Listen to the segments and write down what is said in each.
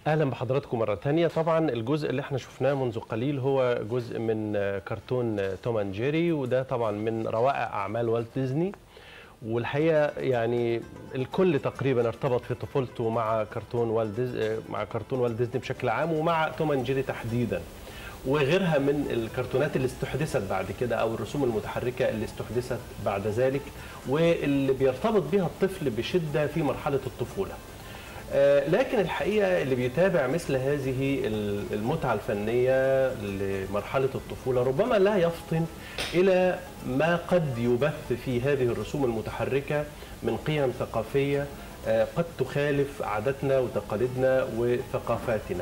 اهلا بحضراتكم مره تانية طبعا الجزء اللي احنا شفناه منذ قليل هو جزء من كرتون توم اند جيري وده طبعا من روائع اعمال والت ديزني والحقيقه يعني الكل تقريبا ارتبط في طفولته مع كرتون والت ديز... مع كرتون والت ديزني بشكل عام ومع توم اند جيري تحديدا وغيرها من الكرتونات اللي استحدثت بعد كده او الرسوم المتحركه اللي استحدثت بعد ذلك واللي بيرتبط بها الطفل بشده في مرحله الطفوله. لكن الحقيقه اللي بيتابع مثل هذه المتعه الفنيه لمرحله الطفوله ربما لا يفطن الى ما قد يبث في هذه الرسوم المتحركه من قيم ثقافيه قد تخالف عاداتنا وتقاليدنا وثقافاتنا.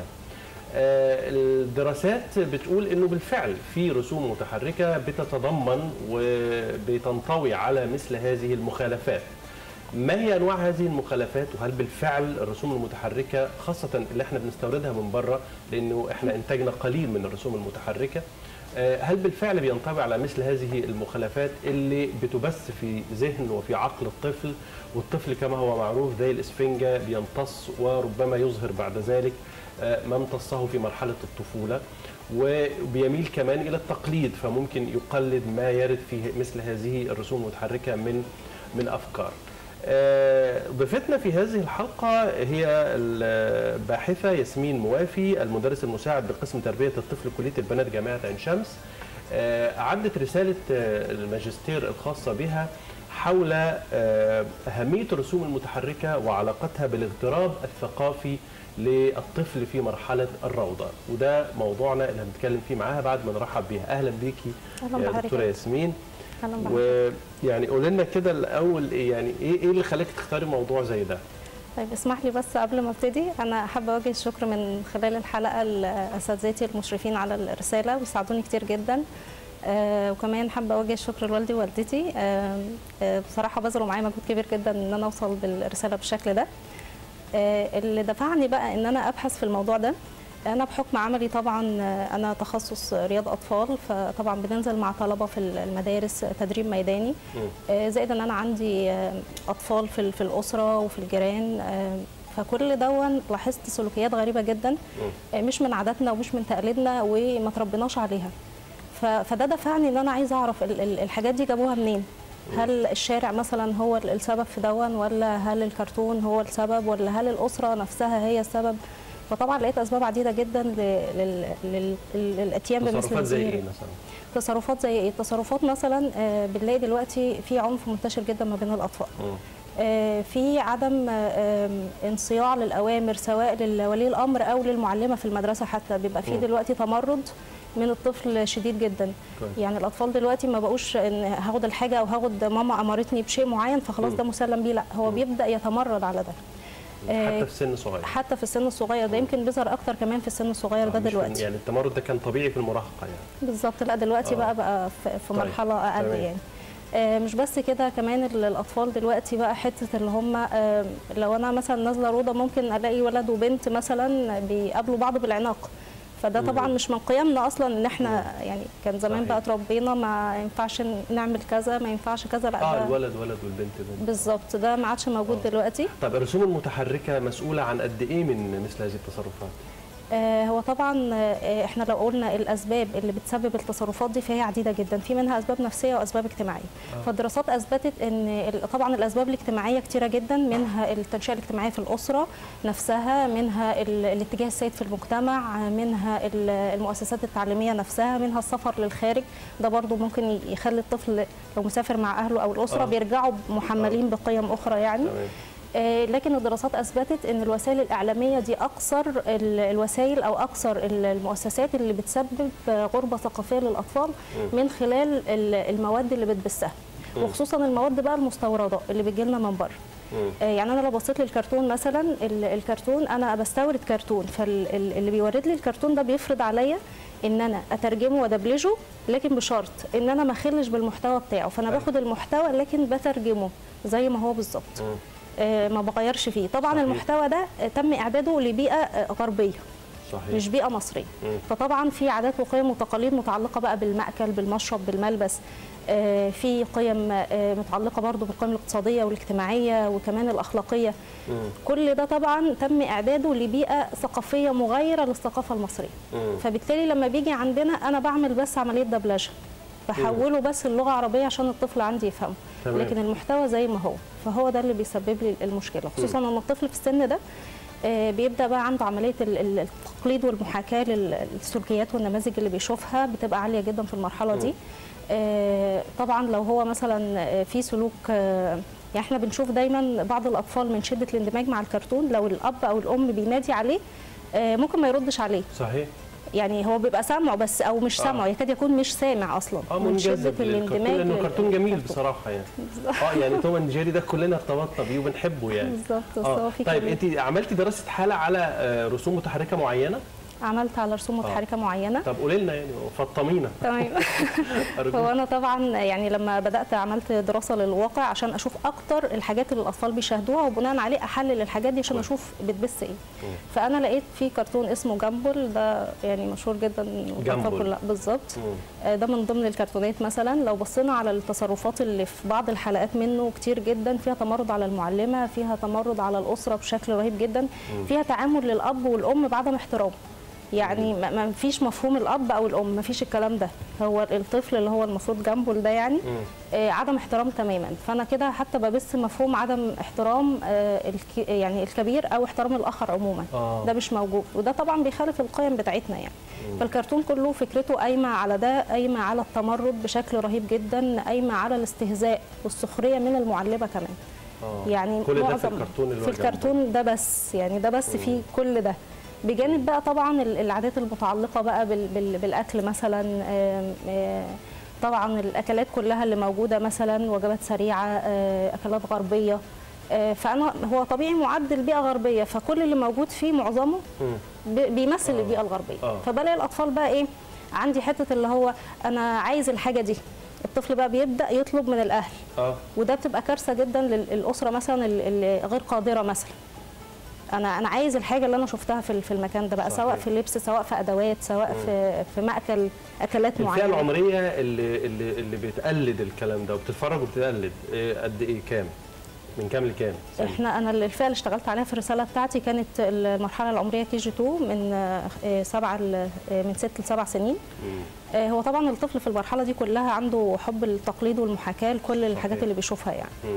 الدراسات بتقول انه بالفعل في رسوم متحركه بتتضمن وبتنطوي على مثل هذه المخالفات. ما هي انواع هذه المخالفات وهل بالفعل الرسوم المتحركه خاصه اللي احنا بنستوردها من بره لانه احنا انتاجنا قليل من الرسوم المتحركه هل بالفعل بينطبع على مثل هذه المخالفات اللي بتبث في ذهن وفي عقل الطفل والطفل كما هو معروف زي الاسفنجه بيمتص وربما يظهر بعد ذلك ما امتصه في مرحله الطفوله وبيميل كمان الى التقليد فممكن يقلد ما يرد في مثل هذه الرسوم المتحركه من من افكار. ضيفتنا في هذه الحلقة هي الباحثة ياسمين موافي المدرس المساعد بقسم تربية الطفل كلية البنات جامعة عين شمس أعدت رسالة الماجستير الخاصة بها حول أهمية الرسوم المتحركة وعلاقتها بالاغتراب الثقافي للطفل في مرحلة الروضة وده موضوعنا اللي هنتكلم فيه معاها بعد ما نرحب بيها أهلا بيكي أهلا يا دكتورة ياسمين أهلا ويعني قول لنا كده الاول ايه يعني ايه ايه اللي خلاك تختاري موضوع زي ده؟ طيب اسمح لي بس قبل ما ابتدي انا حابه اوجه الشكر من خلال الحلقه لاساتذتي المشرفين على الرساله وساعدوني كتير جدا آه وكمان حابه اوجه الشكر لوالدي ووالدتي آه آه بصراحه بذلوا معايا مجهود كبير جدا ان انا اوصل بالرساله بالشكل ده آه اللي دفعني بقى ان انا ابحث في الموضوع ده انا بحكم عملي طبعا انا تخصص رياض اطفال فطبعا بننزل مع طلبه في المدارس تدريب ميداني زائد ان انا عندي اطفال في في الاسره وفي الجيران فكل دون لاحظت سلوكيات غريبه جدا مش من عاداتنا ومش من تقاليدنا وما تربيناش عليها فده دفعني ان انا عايزه اعرف الحاجات دي جابوها منين هل الشارع مثلا هو السبب في دون ولا هل الكرتون هو السبب ولا هل الاسره نفسها هي السبب فطبعا لقيت اسباب عديده جدا للاتيان بمثل تصرفات زي ايه مثلا؟ تصرفات زي ايه؟ تصرفات مثلا بنلاقي دلوقتي في عنف منتشر جدا ما بين الاطفال. في عدم انصياع للاوامر سواء لولي الامر او للمعلمه في المدرسه حتى بيبقى في دلوقتي تمرد من الطفل شديد جدا كوي. يعني الاطفال دلوقتي ما بقوش ان هاخد الحاجه او هاخد ماما امرتني بشيء معين فخلاص ده مسلم بيه لا هو بيبدا يتمرد على ده حتى في سن صغير حتى في السن الصغير ده يمكن بيظهر اكتر كمان في السن الصغير ده دلوقتي يعني التمرد ده كان طبيعي في المراهقه يعني بالظبط لا دلوقتي آه. بقى بقى في طيب. مرحله اقل طيب. يعني آه مش بس كده كمان الاطفال دلوقتي بقى حته اللي هم آه لو انا مثلا نازله روضه ممكن الاقي ولد وبنت مثلا بيقابلوا بعض بالعناق فده طبعا مش من قيمنا اصلا ان احنا يعني كان زمان صحيح. بقى اتربينا ما ينفعش نعمل كذا ما ينفعش كذا لا اه الولد ولد والبنت بنت بالظبط ده ما عادش موجود آه. دلوقتي طب الرسوم المتحركه مسؤوله عن قد ايه من مثل هذه التصرفات؟ آه هو طبعا آه احنا لو قلنا الاسباب اللي بتسبب التصرفات دي فهي عديده جدا في منها اسباب نفسيه واسباب اجتماعيه آه. فالدراسات اثبتت ان طبعا الاسباب الاجتماعيه كتيره جدا منها التنشئه الاجتماعيه في الاسره نفسها منها الاتجاه السيد في المجتمع منها المؤسسات التعليميه نفسها منها السفر للخارج ده برضو ممكن يخلي الطفل لو مسافر مع اهله او الاسره آه. بيرجعوا محملين آه. بقيم اخرى يعني تمام. لكن الدراسات اثبتت ان الوسائل الاعلاميه دي اكثر الوسائل او اكثر المؤسسات اللي بتسبب غربه ثقافيه للاطفال من خلال المواد اللي بتبثها وخصوصا المواد بقى المستورده اللي بتجي لنا من بره يعني انا لو بصيت للكرتون مثلا الكرتون انا بستورد كرتون فاللي بيورد لي الكرتون ده بيفرض عليا ان انا اترجمه وادبلجه لكن بشرط ان انا ما اخلش بالمحتوى بتاعه فانا باخد المحتوى لكن بترجمه زي ما هو بالظبط ما بغيرش فيه طبعا صحيح. المحتوى ده تم اعداده لبيئه غربيه صحيح. مش بيئه مصريه مم. فطبعا في عادات وقيم وتقاليد متعلقه بقى بالمأكل بالمشرب بالملبس آه، في قيم آه، متعلقه برضو بالقيم الاقتصاديه والاجتماعيه وكمان الاخلاقيه مم. كل ده طبعا تم اعداده لبيئه ثقافيه مغايره للثقافه المصريه مم. فبالتالي لما بيجي عندنا انا بعمل بس عمليه دبلجه بحوله بس اللغه عربيه عشان الطفل عندي يفهمه تمام. لكن المحتوى زي ما هو فهو ده اللي بيسبب لي المشكله خصوصا ان الطفل في السن ده آه، بيبدا بقى عنده عمليه ال- ال- التقليد والمحاكاه للسلوكيات والنماذج اللي بيشوفها بتبقى عاليه جدا في المرحله دي آه، طبعا لو هو مثلا آه، في سلوك آه، يعني احنا بنشوف دايما بعض الاطفال من شده الاندماج مع الكرتون لو الاب او الام بينادي عليه آه، ممكن ما يردش عليه صحيح يعني هو بيبقى سامعه بس او مش آه. سامعه يكاد يكون مش سامع اصلا اه من شده منجذب للكرتون لانه لل- كرتون جميل للكرتون. بصراحه يعني اه يعني توم اند جيري ده كلنا ارتبطنا بيه وبنحبه يعني بالظبط بس اه هو في طيب كمان- انت عملتي دراسه حاله على آه، رسوم متحركه معينه عملت على رسوم متحركه معينه طب قولي لنا يعني فطمينا تمام أرجوك. هو انا طبعا يعني لما بدات عملت دراسه للواقع عشان اشوف اكتر الحاجات اللي الاطفال بيشاهدوها وبناء عليه احلل الحاجات دي عشان اشوف بتبث ايه فانا لقيت في كرتون اسمه جامبل ده يعني مشهور جدا والأطفال جامبل. كلها بالظبط مم. آه، ده من ضمن الكرتونات مثلا لو بصينا على التصرفات اللي في بعض الحلقات منه كتير جدا فيها تمرد على المعلمه فيها تمرد على الاسره بشكل رهيب جدا فيها تعامل للاب والام بعدم احترام يعني ما ما فيش مفهوم الاب او الام ما فيش الكلام ده هو الطفل اللي هو المفروض جنبه ده يعني آه عدم احترام تماما فانا كده حتى ببث مفهوم عدم احترام آه الك يعني الكبير او احترام الاخر عموما آه. ده مش موجود وده طبعا بيخالف القيم بتاعتنا يعني فالكرتون كله فكرته قايمه على ده قايمه على التمرد بشكل رهيب جدا قايمه على الاستهزاء والسخريه من المعلمه كمان آه. يعني كل ده في معظم- الكرتون اللي هو في جنبه. الكرتون ده بس يعني ده بس فيه كل ده بجانب بقى طبعا ال- العادات المتعلقه بقى بال بال بالاكل مثلا آم، آه، طبعا الاكلات كلها اللي موجوده مثلا وجبات سريعه آه، اكلات غربيه آه، فانا هو طبيعي معد البيئه غربيه فكل اللي موجود فيه معظمه مم. ب- بيمثل البيئه الغربيه آه. فبلاقي الاطفال بقى ايه عندي حته اللي هو انا عايز الحاجه دي الطفل بقى بيبدا يطلب من الاهل اه وده بتبقى كارثه جدا للاسره مثلا ال- اللي غير قادره مثلا انا انا عايز الحاجه اللي انا شفتها في ال- في المكان ده بقى صحيح. سواء في اللبس سواء في ادوات سواء في في ماكل اكلات الفئه معينه العمريه اللي اللي اللي بتقلد الكلام ده وبتتفرج وبتقلد إيه قد ايه كام من كام لكام سن؟ احنا انا الفئه اللي اشتغلت عليها في الرساله بتاعتي كانت المرحله العمريه كي جي 2 من آه، سبعه ل- آه، من ست لسبع سنين مم. آه، هو طبعا الطفل في المرحله دي كلها عنده حب التقليد والمحاكاه لكل الحاجات صحيح. اللي بيشوفها يعني مم.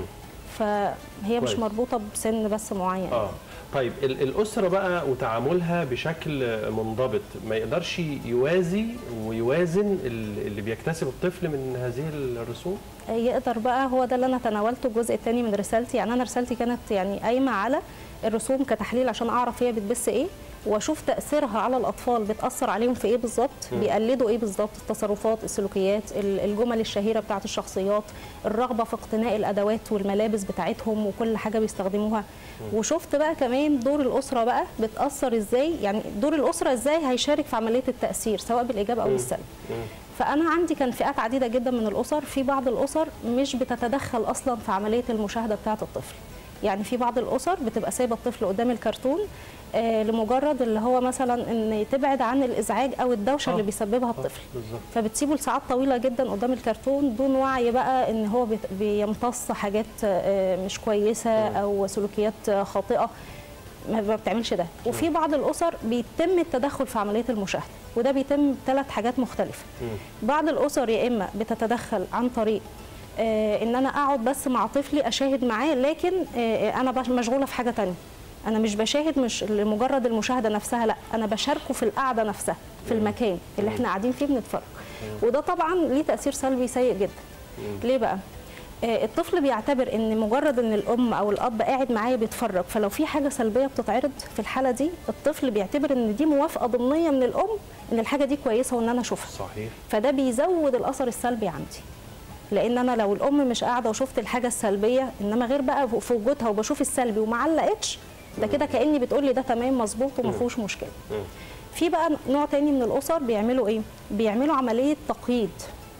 فهي مش كويس. مربوطه بسن بس معين اه طيب ال- الاسره بقى وتعاملها بشكل منضبط ما يقدرش يوازي ويوازن ال- اللي بيكتسب الطفل من هذه الرسوم يقدر بقى هو ده اللي انا تناولته الجزء الثاني من رسالتي يعني انا رسالتي كانت يعني قايمه على الرسوم كتحليل عشان اعرف هي بتبث ايه واشوف تاثيرها على الاطفال بتاثر عليهم في ايه بالظبط بيقلدوا ايه بالظبط التصرفات السلوكيات ال- الجمل الشهيره بتاعت الشخصيات الرغبه في اقتناء الادوات والملابس بتاعتهم وكل حاجه بيستخدموها وشفت بقى كمان دور الاسره بقى بتاثر ازاي يعني دور الاسره ازاي هيشارك في عمليه التاثير سواء بالايجاب او بالسلب فانا عندي كان فئات عديده جدا من الاسر في بعض الاسر مش بتتدخل اصلا في عمليه المشاهده بتاعه الطفل يعني في بعض الاسر بتبقى سايبه الطفل قدام الكرتون آه لمجرد اللي هو مثلا ان تبعد عن الازعاج او الدوشه آه. اللي بيسببها آه، الطفل بالظبط فبتسيبه لساعات طويله جدا قدام الكرتون دون وعي بقى ان هو بيت- بيمتص حاجات آه، مش كويسه او سلوكيات آه، خاطئه ما ما بتعملش ده وفي بعض الاسر بيتم التدخل في عمليه المشاهده وده بيتم بثلاث حاجات مختلفه مم. بعض الاسر يا اما بتتدخل عن طريق آه، ان انا اقعد بس مع طفلي اشاهد معاه لكن آه، انا بش- مشغوله في حاجه تانية انا مش بشاهد مش لمجرد المشاهده نفسها لا انا بشاركه في القعده نفسها في المكان اللي احنا قاعدين فيه بنتفرج وده طبعا ليه تاثير سلبي سيء جدا ليه بقى آه، الطفل بيعتبر ان مجرد ان الام او الاب قاعد معايا بيتفرج فلو في حاجه سلبيه بتتعرض في الحاله دي الطفل بيعتبر ان دي موافقه ضمنيه من الام ان الحاجه دي كويسه وان انا اشوفها صحيح فده بيزود الاثر السلبي عندي لان انا لو الام مش قاعده وشفت الحاجه السلبيه انما غير بقى في وجودها وبشوف السلبي وما علقتش ده كده كاني بتقول لي ده تمام مظبوط وما فيهوش مشكله مم. في بقى نوع تاني من الاسر بيعملوا ايه بيعملوا عمليه تقييد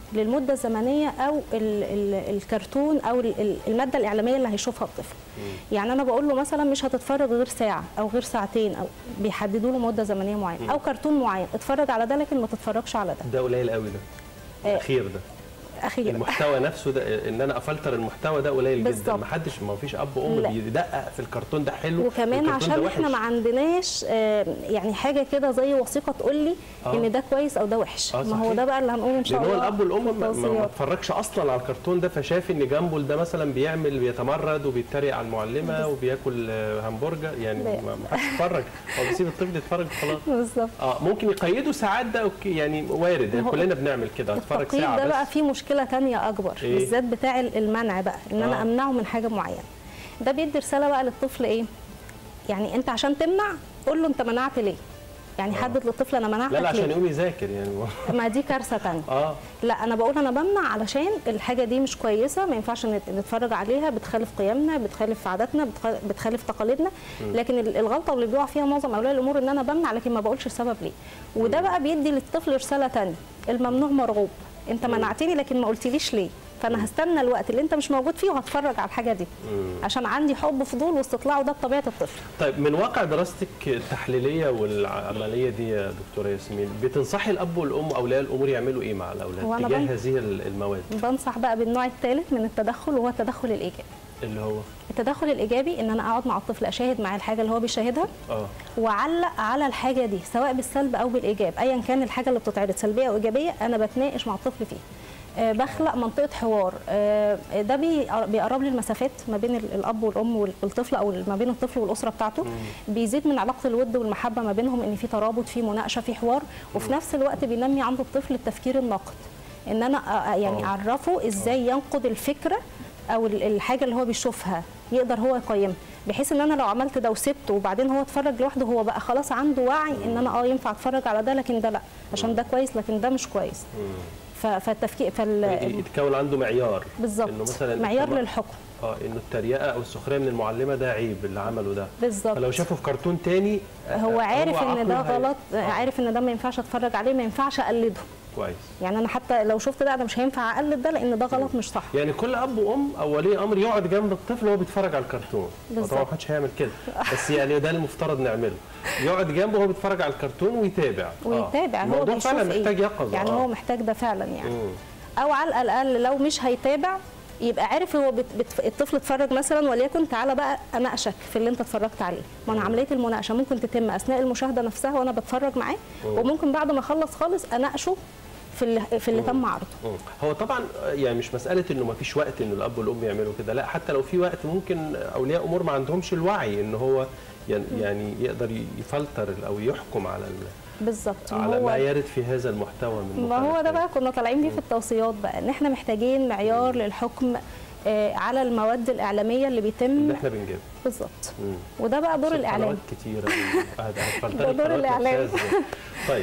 للمده الزمنيه او ال ال الكرتون او ال- ال- الماده الاعلاميه اللي هيشوفها الطفل يعني انا بقول له مثلا مش هتتفرج غير ساعه او غير ساعتين او بيحددوا له مده زمنيه معينه او كرتون معين اتفرج على ده لكن ما تتفرجش على ده ده قليل قوي ده آه، الاخير ده اخيرا المحتوى نفسه ده ان انا افلتر المحتوى ده قليل جدا بالظبط. ما حدش ما فيش اب وام لا. بيدقق في الكرتون ده حلو وكمان والكرتون ده عشان احنا وحش. ما عندناش آه، يعني حاجه كده زي وثيقه تقول لي آه. ان ده كويس او ده وحش آه، ما هو صحيح. ده بقى اللي هنقوله ان شاء لان الله هو الاب والام ما- ما ما بالتوصيات. اتفرجش اصلا على الكرتون ده فشاف ان جامبل ده مثلا بيعمل بيتمرد وبيتريق على المعلمه وبياكل آه، همبرجر يعني لا. ما ما حدش يتفرج هو بيسيب الطفل يتفرج خلاص بالظبط اه ممكن يقيدوا ساعات ده اوكي يعني وارد يعني ما هو كلنا بنعمل كده اتفرج التقييد ساعه ده بقى بس فيه مشكله تانية اكبر إيه؟ بالذات بتاع المنع بقى ان انا آه. امنعه من حاجه معينه ده بيدي رساله بقى للطفل ايه يعني انت عشان تمنع قول له انت منعت ليه يعني حدد للطفل انا منعتك لا لا عشان ليه يقوم يذاكر يعني ما دي كارثه تانية اه لا انا بقول انا بمنع علشان الحاجه دي مش كويسه ما ينفعش نت- نتفرج عليها بتخالف قيمنا بتخالف عاداتنا بتخ- بتخالف تقاليدنا لكن ال- الغلطه اللي بيقع فيها معظم اولياء الامور ان انا بمنع لكن ما بقولش السبب ليه وده بقى بيدي للطفل رساله تانية الممنوع مرغوب انت منعتني لكن ما قلتليش ليه فانا هستنى الوقت اللي انت مش موجود فيه وهتفرج على الحاجه دي عشان عندي حب فضول واستطلاع وده بطبيعه الطفل طيب من واقع دراستك التحليليه والعمليه دي يا دكتوره ياسمين بتنصحي الاب والام اولياء الامور يعملوا ايه مع الاولاد هو أنا تجاه بن- هذه المواد بنصح بقى بالنوع الثالث من التدخل وهو التدخل الايجابي اللي هو التدخل الايجابي ان انا اقعد مع الطفل اشاهد معاه الحاجه اللي هو بيشاهدها اه واعلق على الحاجه دي سواء بالسلب او بالايجاب ايا كان الحاجه اللي بتتعرض سلبيه او ايجابيه انا بتناقش مع الطفل فيها آه، بخلق منطقه حوار آه، ده بي- بيقرب لي المسافات ما بين ال- الاب والام وال- والطفل او ما بين الطفل والاسره بتاعته بيزيد من علاقه الود والمحبه ما بينهم ان في ترابط في مناقشه في حوار وفي نفس الوقت بينمي عند الطفل التفكير الناقد ان انا آه، آه، يعني آه. اعرفه ازاي ينقد الفكره او ال- الحاجه اللي هو بيشوفها يقدر هو يقيمها بحيث ان انا لو عملت ده وسبته وبعدين هو اتفرج لوحده هو بقى خلاص عنده وعي ان انا اه ينفع اتفرج على ده لكن ده لا عشان ده كويس لكن ده مش كويس ف- فالتفكير فال يتكون عنده معيار بالظبط انه مثلا معيار الطبع- للحكم اه انه التريقه او السخريه من المعلمه ده عيب اللي عمله ده بالظبط فلو شافه في كرتون تاني آه، هو عارف ان ده عقله هي- غلط آه، عارف ان ده ما ينفعش اتفرج عليه ما ينفعش اقلده كويس يعني انا حتى لو شفت ده انا مش هينفع اقلد ده لان ده غلط مش صح يعني كل اب وام او ولي امر يقعد جنب الطفل وهو بيتفرج على الكرتون بالظبط. طبعا محدش هيعمل كده بس يعني ده المفترض نعمله يقعد جنبه وهو بيتفرج على الكرتون ويتابع آه. ويتابع هو الموضوع بيشوف فعلا ايه محتاج يقظه يعني آه. هو محتاج ده فعلا يعني مم. او على الاقل لو مش هيتابع يبقى عارف هو بت... بت... الطفل اتفرج مثلا وليكن تعالى بقى اناقشك في اللي انت اتفرجت عليه ما انا عمليه المناقشه ممكن تتم اثناء المشاهده نفسها وانا بتفرج معاه وممكن بعد ما اخلص خالص اناقشه في اللي في اللي تم عرضه مم. هو طبعا يعني مش مساله انه ما فيش وقت انه الاب والام يعملوا كده لا حتى لو في وقت ممكن اولياء امور ما عندهمش الوعي ان هو يعني- يعني يقدر يفلتر او يحكم على ال- بالظبط ما على ما هو يرد في هذا المحتوى من ما هو ده مخالفات. بقى كنا طالعين بيه في التوصيات بقى ان احنا محتاجين معيار للحكم آه، على المواد الاعلاميه اللي اللي بيتم احنا بنجيبه بالظبط مم. وده بقى دور بس الاعلام قنوات كتيرة قاعد هتفلتري ده دور قنوات الإعلام. ممتازة. طيب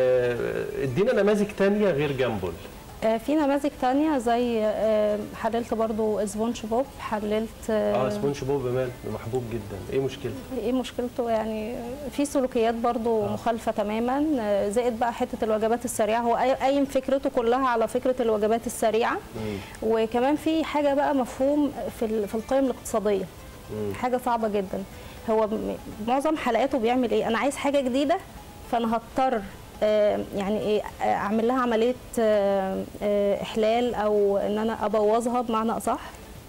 آه، ادينا نماذج تانية غير جامبل آه، في نماذج تانية زي آه، حللت برضو سبونج بوب حللت اه سبونج بوب مال محبوب جدا ايه مشكلته؟ ايه مشكلته يعني في سلوكيات برضو مخالفه تماما آه، زائد بقى حته الوجبات السريعه هو قاي- قايم فكرته كلها على فكره الوجبات السريعه مم. وكمان في حاجه بقى مفهوم في ال- في القيم الاقتصاديه مم. حاجه صعبه جدا هو م- معظم حلقاته بيعمل ايه انا عايز حاجه جديده فانا هضطر آه، يعني ايه آه، اعمل لها عمليه آه، آه، احلال او ان انا ابوظها بمعنى اصح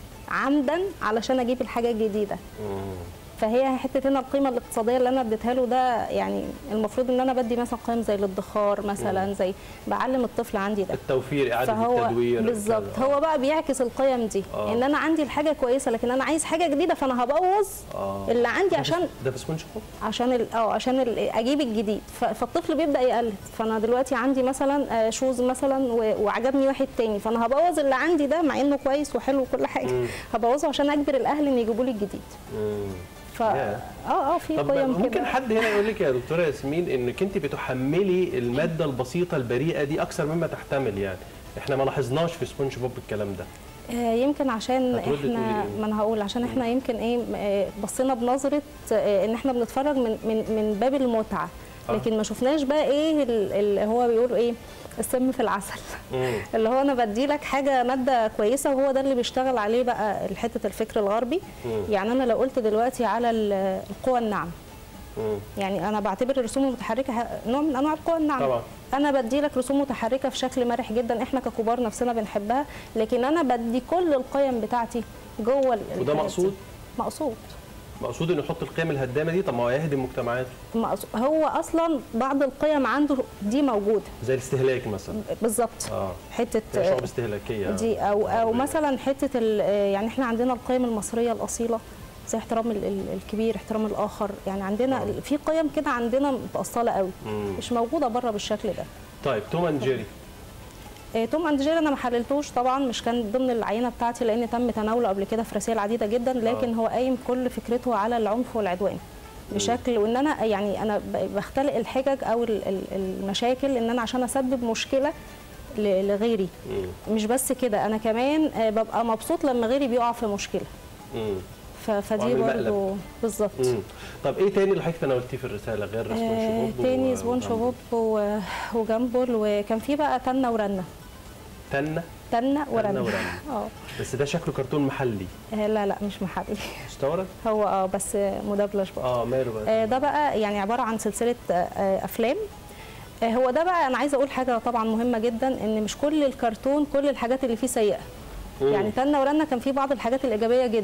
عمدا علشان اجيب الحاجه الجديده مم. فهي حته هنا القيمه الاقتصاديه اللي انا اديتها له ده يعني المفروض ان انا بدي مثلا قيم زي الادخار مثلا زي بعلم الطفل عندي ده التوفير اعاده فهو التدوير بالظبط كذا. هو بقى بيعكس القيم دي آه. ان انا عندي الحاجه كويسه لكن انا عايز حاجه جديده فانا هبوظ آه. اللي عندي عشان ده في سبونج بوب عشان ال- اه عشان ال- اجيب الجديد ف- فالطفل بيبدا يقلد فانا دلوقتي عندي مثلا آه، شوز مثلا و- وعجبني واحد تاني فانا هبوظ اللي عندي ده مع انه كويس وحلو وكل حاجه مم. هبوظه عشان اجبر الاهل ان يجيبوا لي الجديد مم. ف ياه. اه اه في طب قيم ممكن كده حد هنا يقول لك يا دكتوره ياسمين انك انت بتحملي الماده البسيطه البريئه دي اكثر مما تحتمل يعني احنا ما لاحظناش في سبونج بوب الكلام ده آه، يمكن عشان هتردي تقولي احنا إيه؟ ما انا هقول عشان احنا يمكن ايه آه، بصينا بنظره آه، ان احنا بنتفرج من من من باب المتعه آه. لكن ما شفناش بقى ايه ال- اللي هو بيقولوا ايه السم في العسل مم. اللي هو انا بدي لك حاجه ماده كويسه وهو ده اللي بيشتغل عليه بقى حته الفكر الغربي مم. يعني انا لو قلت دلوقتي على ال- القوى الناعمه مم. يعني انا بعتبر الرسوم المتحركه ه- نوع من انواع القوى الناعمه طبعا انا بدي لك رسوم متحركه في شكل مرح جدا احنا ككبار نفسنا بنحبها لكن انا بدي كل القيم بتاعتي جوه ال- وده الحاجات دي. مقصود مقصود مقصود انه يحط القيم الهدامه دي طب ما هو هيهدم مجتمعات مقصود هو اصلا بعض القيم عنده دي موجوده زي الاستهلاك مثلا بالظبط اه حته هي شعوب استهلاكيه دي او او غربية. مثلا حته ال- يعني احنا عندنا القيم المصريه الاصيله زي احترام ال- ال- الكبير احترام الاخر يعني عندنا آه. في قيم كده عندنا متاصله قوي مم. مش موجوده بره بالشكل ده طيب توم اند جيري آه، توم اند جيري انا ما حللتوش طبعا مش كان ضمن العينه بتاعتي لان تم تناوله قبل كده في رسائل عديده جدا لكن آه. هو قايم كل فكرته على العنف والعدوان بشكل وان انا يعني انا ب- بختلق الحجج او ال- ال- المشاكل ان انا عشان اسبب مشكله ل- لغيري مم. مش بس كده انا كمان آه، ببقى مبسوط لما غيري بيقع في مشكله مم. ف- فدي وعامل برضه مقلب. بالظبط مم. طب ايه تاني اللي حضرتك تناولتيه في الرساله غير سبونج آه، بوب تاني و- سبونج وجامبل؟ بوب و- وجامبل وكان في بقى تنة ورنة تنة تنة ورنة ورنة. اه بس ده شكله كرتون محلي آه، لا لا مش محلي مستورد هو اه بس مدبلج بقى اه ماله بقى آه، ده بقى يعني عباره عن سلسله آه، آه، افلام آه، هو ده بقى انا عايزه اقول حاجه طبعا مهمه جدا ان مش كل الكرتون كل الحاجات اللي فيه سيئه مم. يعني تنة ورنة كان فيه بعض الحاجات الايجابيه جدا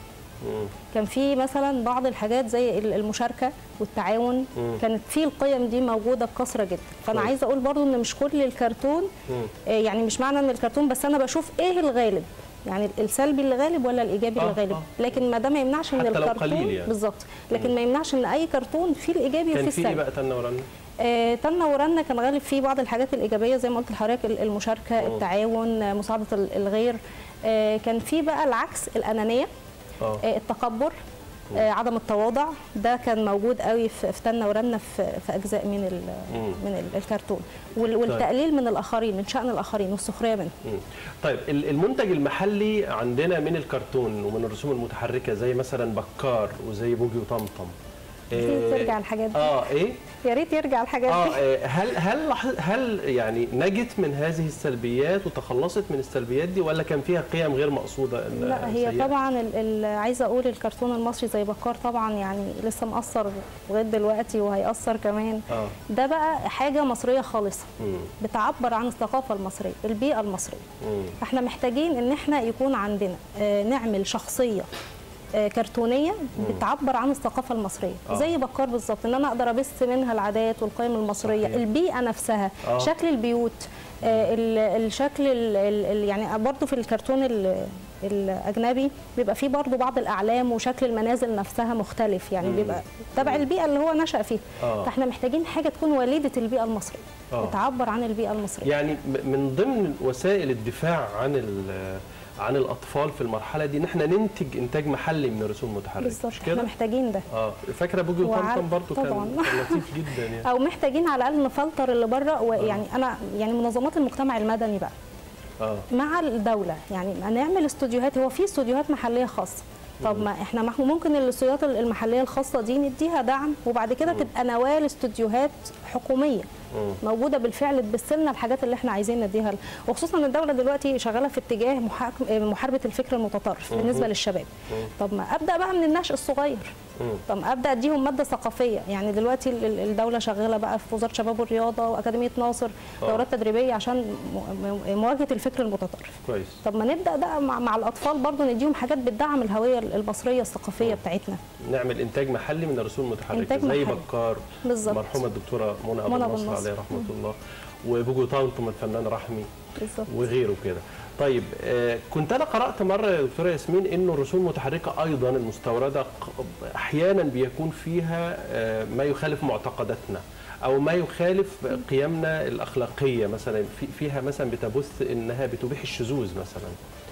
مم. كان في مثلا بعض الحاجات زي ال- المشاركه والتعاون مم. كانت في القيم دي موجوده بكثره جدا فانا كويس. عايزه اقول برضو ان مش كل الكرتون مم. آه، يعني مش معنى ان الكرتون بس انا بشوف ايه الغالب يعني السلبي اللي غالب ولا الايجابي آه، اللي غالب آه. لكن ما ده ما يمنعش ان حتى لو الكرتون قليل يعني. بالظبط لكن ما يمنعش ان اي كرتون فيه الايجابي كان وفيه في ايه السلبي بقى تنة ورنة آه، تنة ورنة كان غالب فيه بعض الحاجات الإيجابية زي ما قلت لحضرتك ال- المشاركة مم. التعاون آه، مساعدة ال- الغير آه، كان فيه بقى العكس الأنانية اه آه، التكبر آه، عدم التواضع ده كان موجود قوي في في تنة ورنة في في أجزاء من ال- مم. من ال- الكرتون وال- والتقليل من الآخرين من شأن الآخرين والسخرية منهم مم. طيب ال- المنتج المحلي عندنا من الكرتون ومن الرسوم المتحركه زي مثلا بكار وزي بوجي وطمطم يا ريت ترجع الحاجات دي اه ايه يا ريت يرجع الحاجات اه دي آه، هل هل لاحظ- هل يعني نجت من هذه السلبيات وتخلصت من السلبيات دي ولا كان فيها قيم غير مقصوده إن- لا هي سيئة؟ طبعا ال- ال- عايزه اقول الكرتون المصري زي بكار طبعا يعني لسه مأثر لغايه دلوقتي وهيأثر كمان اه ده بقى حاجه مصريه خالصه مم. بتعبر عن الثقافه المصريه البيئه المصريه مم. فاحنا محتاجين ان احنا يكون عندنا آه، نعمل شخصيه آه، كرتونيه بتعبر عن الثقافه المصريه آه. زي بكار بالظبط ان انا اقدر ابث منها العادات والقيم المصريه صحيح. البيئه نفسها آه. شكل البيوت آه، ال- الشكل ال- ال- ال- يعني برضو في الكرتون ال- الاجنبي بيبقى فيه برضو بعض الاعلام وشكل المنازل نفسها مختلف يعني مم. بيبقى تبع البيئه اللي هو نشأ فيها آه. فاحنا محتاجين حاجه تكون وليده البيئه المصريه آه. بتعبر عن البيئه المصريه يعني م- من ضمن وسائل الدفاع عن ال- عن الاطفال في المرحله دي ان احنا ننتج انتاج محلي من الرسوم المتحركه بالظبط مش احنا كده؟ محتاجين ده اه فاكره بوجي وعارف- وطمطم برضو كان طبعاً. كان لطيف جدا يعني او محتاجين على الاقل نفلتر اللي بره ويعني انا يعني منظمات المجتمع المدني بقى اه مع الدوله يعني نعمل استوديوهات هو في استوديوهات محليه خاصه طب ما احنا ما- ممكن الاستوديوهات المحليه الخاصه دي نديها دعم وبعد كده تبقى نوال استوديوهات حكوميه مم. موجوده بالفعل تبث لنا الحاجات اللي احنا عايزين نديها ل- وخصوصا ان الدوله دلوقتي شغاله في اتجاه محاك- محاربه الفكر المتطرف بالنسبه للشباب طب ما ابدا بقى من النشء الصغير مم. طب ما ابدا اديهم ماده ثقافيه يعني دلوقتي ال- ال- الدوله شغاله بقى في وزاره الشباب والرياضه واكاديميه ناصر آه. دورات تدريبيه عشان م- م- مواجهه الفكر المتطرف كويس طب ما نبدا بقى مع, مع الاطفال برضو نديهم حاجات بتدعم الهويه المصريه الثقافيه بتاعتنا نعمل انتاج محلي من الرسوم المتحركه إنتاج زي محلي. بكار بالظبط. مرحومه الدكتوره منى ابو منى أبو النصر النصر. عليه رحمه الله وبوجي وطمطم الفنان رحمي بالظبط وغيره كده طيب آه، كنت انا قرات مره يا دكتوره ياسمين انه الرسوم المتحركه ايضا المستورده ق- احيانا بيكون فيها آه، ما يخالف معتقداتنا او ما يخالف قيمنا الاخلاقيه مثلا في فيها مثلا بتبث انها بتبيح الشذوذ مثلا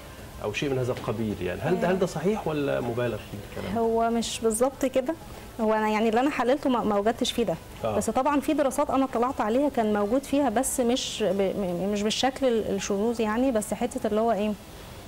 او شيء من هذا القبيل يعني هل ده هل ده صحيح ولا مبالغ في الكلام؟ هو مش بالظبط كده هو انا يعني اللي انا حللته ما ما وجدتش فيه ده آه. بس طبعا في دراسات انا طلعت عليها كان موجود فيها بس مش ب... م- مش بالشكل الشذوذ يعني بس حته اللي هو ايه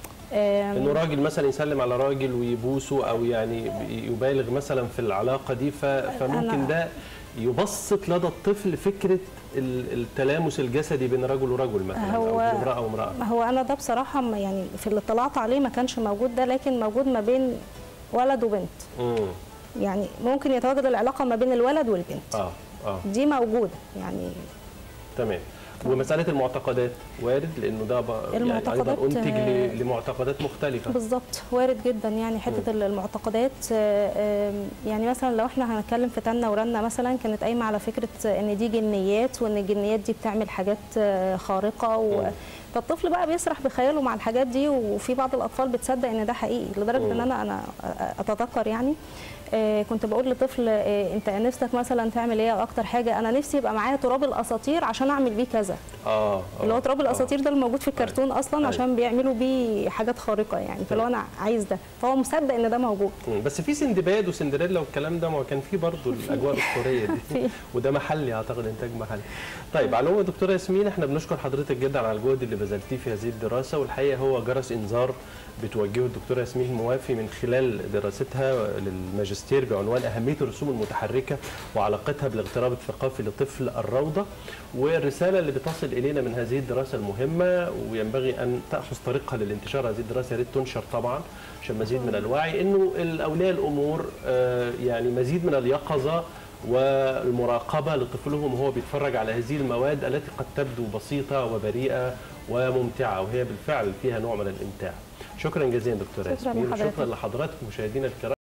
آم، انه راجل مثلا يسلم على راجل ويبوسه او يعني يبالغ مثلا في العلاقه دي ف- فممكن أنا- ده يبسط لدى الطفل فكره ال- التلامس الجسدي بين رجل ورجل مثلا او هو- بين امراه وامراه هو انا ده بصراحه ما- يعني في اللي اطلعت عليه ما كانش موجود ده لكن موجود ما بين ولد وبنت امم يعني ممكن يتواجد العلاقه ما بين الولد والبنت اه اه دي موجوده يعني تمام ومساله المعتقدات وارد لانه ده بقى يعني المعتقدات، ايضا انتج آه، ل- لمعتقدات مختلفه بالظبط وارد جدا يعني حته المعتقدات آه، آم، يعني مثلا لو احنا هنتكلم في تنة ورنة مثلا كانت قايمه على فكره ان دي جنيات وان الجنيات دي بتعمل حاجات آه، خارقه و... مم. فالطفل بقى بيسرح بخياله مع الحاجات دي وفي بعض الاطفال بتصدق ان ده حقيقي لدرجه مم. ان انا انا اتذكر يعني آه، كنت بقول لطفل آه، انت نفسك مثلا تعمل ايه أو اكتر حاجه انا نفسي يبقى معايا تراب الاساطير عشان اعمل بيه كذا اه آه، اللي هو تراب آه. الاساطير ده الموجود في الكرتون اصلا أيوة. عشان بيعملوا بيه حاجات خارقه يعني فلو انا عايز ده فهو مصدق ان ده موجود مم، بس في سندباد وسندريلا والكلام ده ما كان في برضه الاجواء الاسطوريه دي في. وده محلي اعتقد انتاج محلي. طيب على العموم يا دكتوره ياسمين احنا بنشكر حضرتك جدا على الجهد اللي بذلتيه في هذه الدراسه والحقيقه هو جرس انذار بتوجهه الدكتوره ياسمين موافي من خلال دراستها للماجستير بعنوان اهميه الرسوم المتحركه وعلاقتها بالاغتراب الثقافي لطفل الروضه والرساله اللي بتصل الينا من هذه الدراسه المهمه وينبغي ان تاخذ طريقها للانتشار هذه الدراسه يا ريت تنشر طبعا عشان مزيد من الوعي انه الاولياء الامور آه، يعني مزيد من اليقظه والمراقبه لطفلهم وهو بيتفرج على هذه المواد التي قد تبدو بسيطه وبريئه وممتعه وهي بالفعل فيها نوع من الامتاع. شكرا جزيلا دكتوره شكراً ياسمين لحضرتك. وشكرا لحضراتكم مشاهدينا الكرام